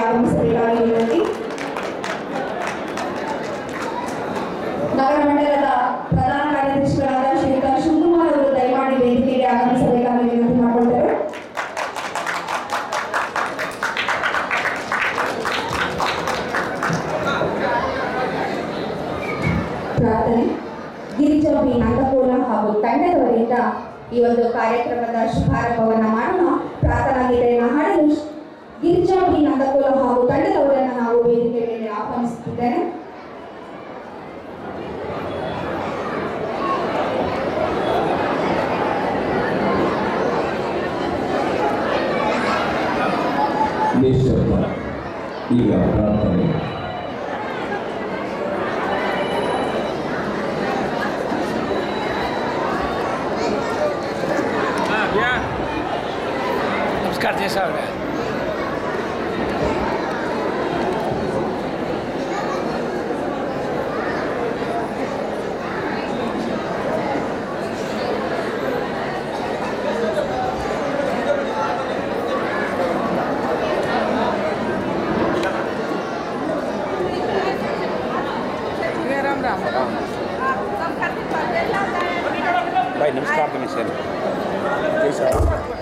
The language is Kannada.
ಆಗಮಿಸಬೇಕಾಗಿ ವಿನಂತಿ ನಗರ ಮಂಡಲದ ಪ್ರಧಾನ ಕಾರ್ಯದರ್ಶಿಗಳಾದ ಶ್ರೀಯುತ ಶಿವಕುಮಾರ್ ಅವರು ದಯಮಾಡಿ ವೇದಿಕೆಗೆ ಆಗಮಿಸಬೇಕಾಗಿ ವಿನಂತಿ ಮಾಡಿಕೊಳ್ತೇವೆ ಪ್ರಾರ್ಥನೆ ಗಿರಿಜಾ ಬಿ ನಂದಕೋಲ ಹಾಗೂ ತಂಡದವರಿಂದ ಈ ಒಂದು ಕಾರ್ಯಕ್ರಮದ ಶುಭಾರಂಭವನ್ನ ಮಾಡೋಣ ಪ್ರಾರ್ಥನಾ ಗೀತೆಯನ್ನು ಹಾಡಲು ಗಿರಿಜಾ ಬಿ ನಂದಕೋಲ ಹಾಗೂ ತಂಡದವರನ್ನ ನಾವು ವೇದಿಕೆ ಮೇಲೆ ಆಹ್ವಾನಿಸುತ್ತಿದ್ದೇನೆ ನಿಶ್ಚಯ ಈಗ ಪ್ರಾರ್ಥನೆ భయ్యా నమస్కారం చేసావు राम राम भाई नमस्कार तुम्हें सर जय श्री राम